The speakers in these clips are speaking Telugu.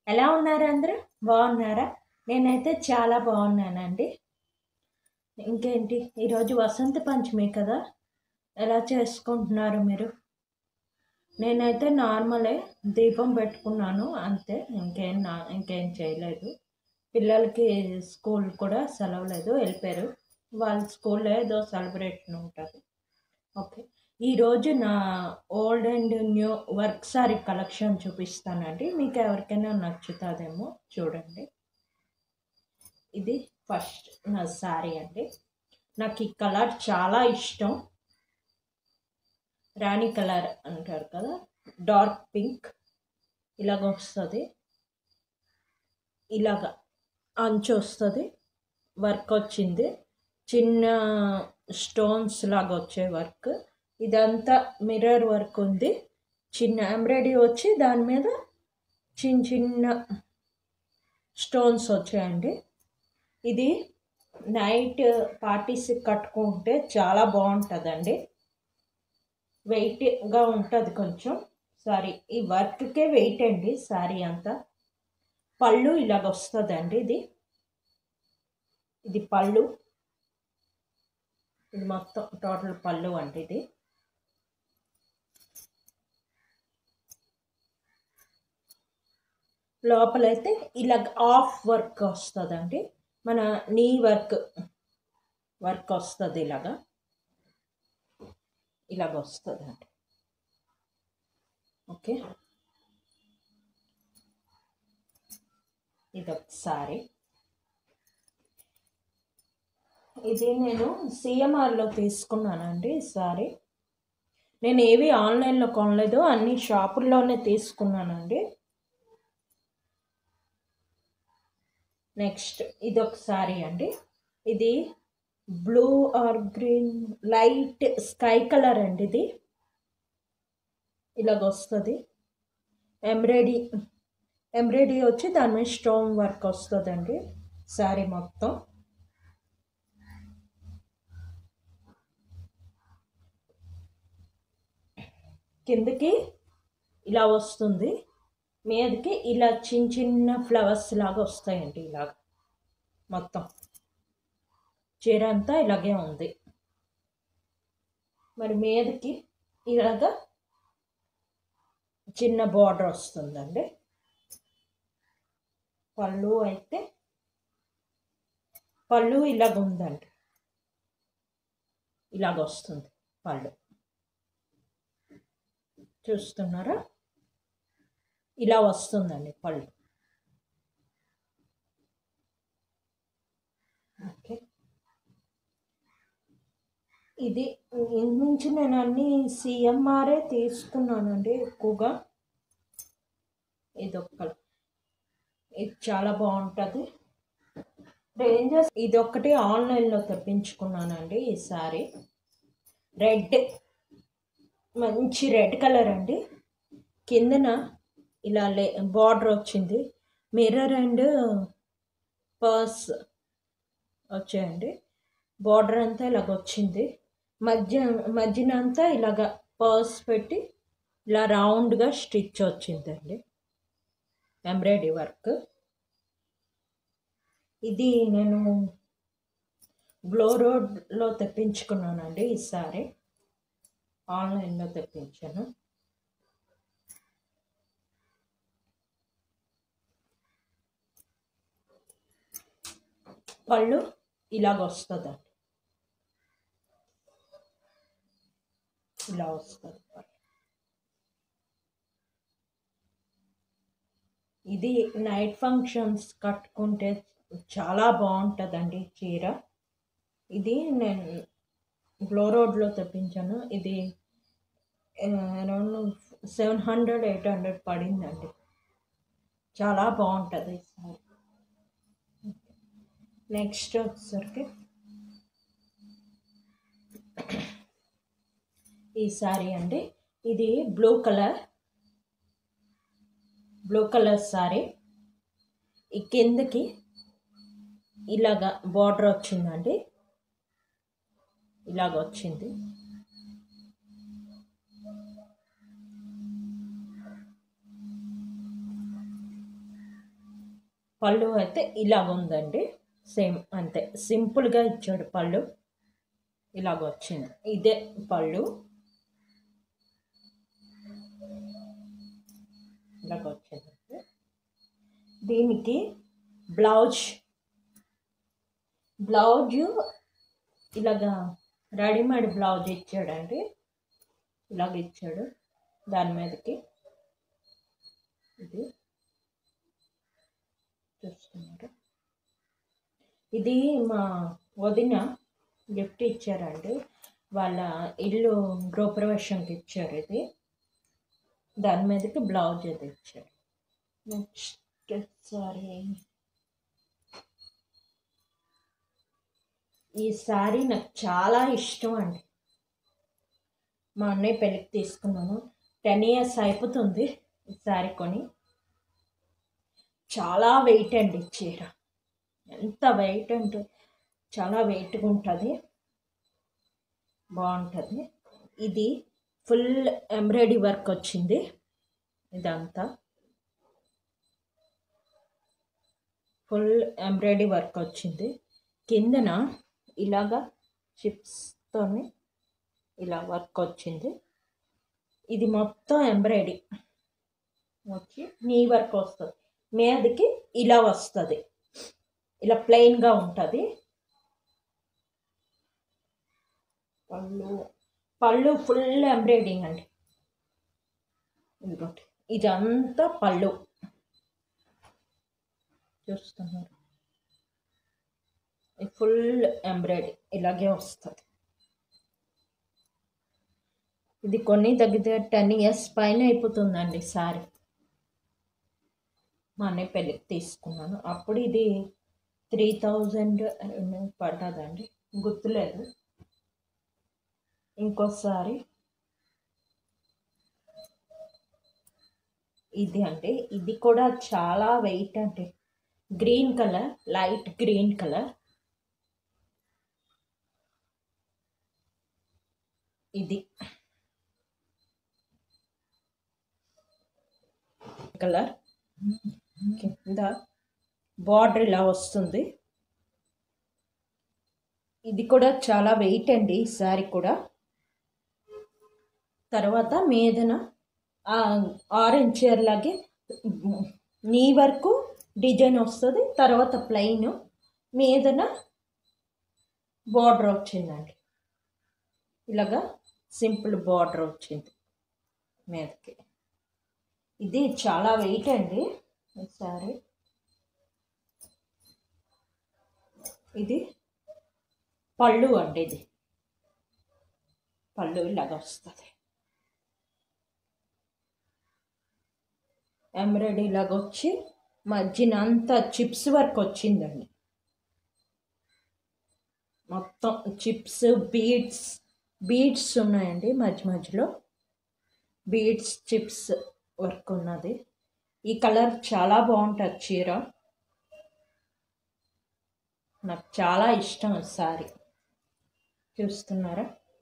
ఎలా ఉన్నారు అందరూ బాగున్నారా నేనైతే చాలా బాగున్నానండి ఇంకేంటి ఈరోజు వసంత పంచమి కదా ఎలా చేసుకుంటున్నారు మీరు నేనైతే నార్మలే దీపం పెట్టుకున్నాను అంతే ఇంకేం నా ఇంకేం చేయలేదు పిల్లలకి స్కూల్ కూడా సెలవు లేదు వెళ్ళిపోయారు వాళ్ళ స్కూల్లో ఏదో సెలబ్రేషన్ ఉంటుంది ఓకే ఈరోజు నా old and new work sari collection చూపిస్తానండి మీకు ఎవరికైనా నచ్చుతుందేమో చూడండి ఇది ఫస్ట్ నా శారీ అండి నాకు ఈ కలర్ చాలా ఇష్టం రాణి కలర్ అంటారు కదా డార్క్ పింక్ ఇలాగ వస్తుంది ఇలాగ అంచు వస్తుంది వర్క్ వచ్చింది చిన్న స్టోన్స్ లాగా వచ్చే వర్క్ ఇదంతా మిర్రర్ వర్క్ ఉంది చిన్న ఎంబ్రాయిడరీ వచ్చి దాని మీద చిన్న చిన్న స్టోన్స్ వచ్చాయండి ఇది నైట్ పార్టీస్ కట్టుకుంటే చాలా బాగుంటుందండి వెయిట్గా ఉంటుంది కొంచెం సారీ ఈ వర్క్కే వెయిట్ అండి సారీ అంతా పళ్ళు ఇలాగ వస్తుందండి ఇది ఇది పళ్ళు ఇది మొత్తం టోటల్ పళ్ళు అంటే ఇది లోపలైతే ఇలాగ ఆఫ్ వర్క్ వస్తుందండి మన నీ వర్క్ వర్క్ వస్తుంది ఇలాగా ఇలాగ వస్తుందండి ఓకే ఇది ఒకసారి ఇది నేను సిఎంఆర్లో తీసుకున్నానండి ఈసారి నేను ఏవి ఆన్లైన్లో కొనలేదు అన్ని షాపుల్లోనే తీసుకున్నానండి నెక్స్ట్ ఇది ఒకసారి అండి ఇది blue or green light sky colour అండి ఇది ఇలాగ వస్తుంది ఎంబ్రాయిడరీ ఎంబ్రాయిడరీ వచ్చి దాని మీద స్టోన్ వర్క్ వస్తుందండి శారీ మొత్తం కిందకి ఇలా వస్తుంది మీదకి ఇలా చిన్న చిన్న ఫ్లవర్స్ లాగా వస్తాయండి ఇలాగ మొత్తం చీర అంతా ఇలాగే ఉంది మరి మీదకి ఇలాగ చిన్న బార్డర్ వస్తుందండి పళ్ళు అయితే పళ్ళు ఇలాగ ఉందండి ఇలాగ వస్తుంది పళ్ళు చూస్తున్నారా ఇలా వస్తుందండి పళ్ళు ఓకే ఇది నుంచి నేను అన్ని సిఎంఆర్ఏ తీసుకున్నానండి ఎక్కువగా ఇది ఒక్క ఇది చాలా బాగుంటుంది రేంజెస్ ఇది ఒక్కటి ఆన్లైన్లో తెప్పించుకున్నానండి ఈసారి రెడ్ మంచి రెడ్ కలర్ అండి కిందన ఇలా లే బార్డర్ వచ్చింది మిర్రర్ అండ్ పర్స్ వచ్చాయండి బార్డర్ అంతా ఇలాగ వచ్చింది మధ్య మధ్యన అంతా ఇలాగ పర్స్ పెట్టి ఇలా రౌండ్గా స్టిచ్ వచ్చిందండి ఎంబ్రాయిడరీ వర్క్ ఇది నేను గ్లో రోడ్లో తెప్పించుకున్నానండి ఈసారి ఆన్లైన్లో తెప్పించాను పళ్ళు ఇలాగ వస్తుందండి ఇలా వస్తుంది ఇది నైట్ ఫంక్షన్స్ కట్టుకుంటే చాలా బాగుంటుందండి చీర ఇది నేను గ్లో రోడ్లో తెప్పించాను ఇది around seven hundred eight hundred పడిందండి చాలా బాగుంటుంది ఈ సారీ నెక్స్ట్ వచ్చేసరికి ఈ సారీ అండి ఇది blue colour blue colour sari ఈ కిందకి ఇలాగా బార్డర్ వచ్చిందండి ఇలాగ వచ్చింది పళ్ళు అయితే ఇలా ఉందండి సేమ్ అంతే సింపుల్గా ఇచ్చాడు పళ్ళు ఇలాగ వచ్చింది ఇదే పళ్ళు ఇలాగ వచ్చింది దీనికి బ్లౌజ్ బ్లౌజ్ ఇలాగా రెడీమేడ్ బ్లౌజ్ ఇచ్చాడండి ఇలాగ ఇచ్చాడు దాని మీదకి ఇది చూస్తున్నారు ఇది మా వదిన గిఫ్ట్ ఇచ్చారండి వాళ్ళ ఇల్లు గృహప్రవేశంకి ఇచ్చారు ఇది దాని మీదకి బ్లౌజ్ అది ఇచ్చారు నెక్స్ట్ సారీ ఈ శారీ నాకు చాలా ఇష్టం అండి మా అన్నయ్య పెళ్ళికి తీసుకున్నాను టెన్ ఇయర్స్ అయిపోతుంది ఈ శారీ కొని చాలా వెయిట్ అండి ఈ చీర ఎంత వెయిట్ అంటే చాలా వెయిట్గా ఉంటుంది బాగుంటుంది ఇది ఫుల్ ఎంబ్రాయిడరీ వర్క్ వచ్చింది ఇదంతా ఫుల్ ఎంబ్రాయిడరీ వర్క్ వచ్చింది కిందన ఇలాగా చిప్స్తోని ఇలా వర్క్ వచ్చింది ఇది మొత్తం ఎంబ్రాయిడరీ వచ్చి నీ వర్క్ వస్తుంది మీదకి ఇలా వస్తుంది ఇలా ప్లెయిన్గా ఉంటుంది పళ్ళు పళ్ళు ఫుల్ ఎంబ్రాయిడింగ్ అండి ఇదిగోటి ఇదంతా పళ్ళు చూస్తున్నారు ఫుల్ ఎంబ్రాయిడరీ ఇలాగే వస్తుంది ఇది కొన్ని తగ్గితే టెన్ ఇయర్స్ పైన అయిపోతుందండి సారీ మా అన్నయ్య పెళ్ళికి తీసుకున్నాను అప్పుడు ఇది త్రీ థౌజండ్ పడ్డదండి గుర్తులేదు ఇంకోసారి ఇది అంటే ఇది కూడా చాలా వెయిట్ అంటే green colour light green colour ఇది కలర్ కింద బార్డర్ ఇలా వస్తుంది ఇది కూడా చాలా వెయిట్ అండి ఈ శారీ కూడా తర్వాత మీదన ఆరెంజ్ చీర లాగే నీ వరకు డిజైన్ వస్తుంది తర్వాత ప్లెయిన్ మీదన బార్డర్ వచ్చిందండి ఇలాగా సింపుల్ బార్డర్ వచ్చింది మీదకి ఇది చాలా వెయిట్ అండి ఈ సారీ ఇది పళ్ళు అండి ఇది పళ్ళు ఇలాగ వస్తుంది ఎంబ్రాయిడరీ ఇలాగ వచ్చి మధ్యన అంతా చిప్స్ వర్క్ వచ్చిందండి మొత్తం చిప్స్ బీడ్స్ బీడ్స్ ఉన్నాయండి మధ్య మధ్యలో బీడ్స్ చిప్స్ వర్క్ ఉన్నది ఈ కలర్ చాలా బాగుంటుంది చీర నాకు చాలా ఇష్టం సారీ చూస్తున్నారా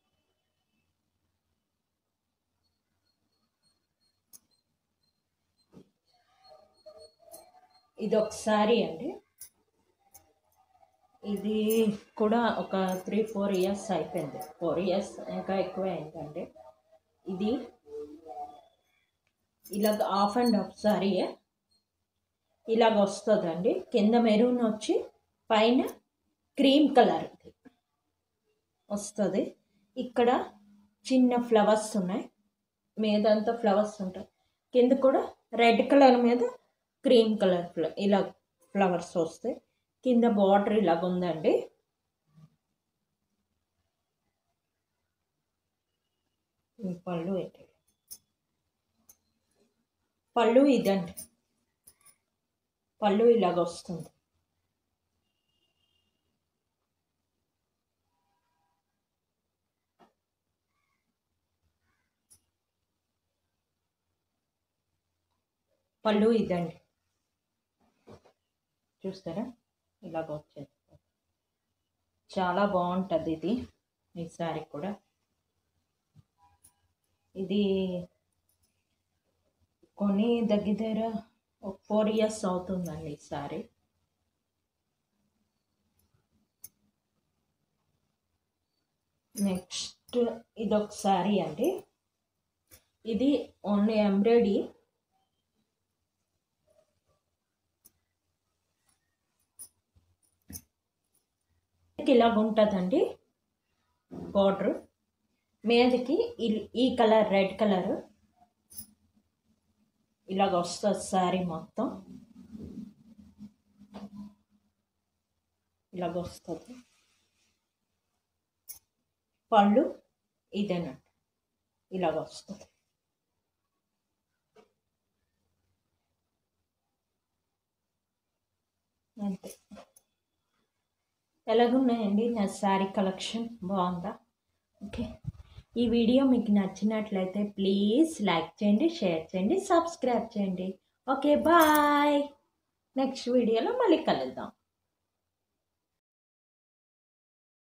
ఇది ఒక సారీ అండి ఇది కూడా ఒక త్రీ ఫోర్ ఇయర్స్ అయిపోయింది ఫోర్ ఇయర్స్ ఇంకా ఎక్కువ అయిందండి ఇది ఇలాగ ఆఫ్ అండ్ ఆఫ్ సారీయే ఇలాగ వస్తుందండి కింద మెరూన్ వచ్చి పైన క్రీమ్ కలర్ వస్తుంది ఇక్కడ చిన్న ఫ్లవర్స్ ఉన్నాయి మీదంతా ఫ్లవర్స్ ఉంటాయి కింద కూడా రెడ్ కలర్ మీద క్రీమ్ కలర్ ఫ్ల ఇలా ఫ్లవర్స్ వస్తాయి కింద బార్డర్ ఇలాగ ఉందండి ఈ పళ్ళు ఏంటి పళ్ళు ఇదండి పళ్ళు ఇలాగ వస్తుంది పళ్ళు ఇదండి చూస్తారా ఇలాగ వచ్చేది చాలా బాగుంటుంది ఇది ఈ శారీ కూడా ఇది కొని దగ్గర ఒక ఫోర్ ఇయర్స్ అవుతుందండి ఈ సారీ నెక్స్ట్ ఇది ఒక సారీ అండి ఇది ఓన్లీ ఎంబ్రాయిడరీ ఇలాగ ఉంటుందండి బార్డర్ మీదకి ఈ- ఈ కలర్ రెడ్ కలర్ ఇలాగ వస్తుంది శారీ మొత్తం ఇలాగ వస్తుంది పళ్ళు ఇదేనండి ఇలాగ వస్తుంది అంతే ఎలాగున్నాయండి నా శారీ కలెక్షన్ బాగుందా ఓకే ఈ వీడియో మీకు నచ్చినట్లయితే ప్లీజ్ లైక్ చేయండి షేర్ చేయండి సబ్స్క్రైబ్ చేయండి ఓకే బాయ్ నెక్స్ట్ వీడియోలో మళ్ళీ కలుద్దాం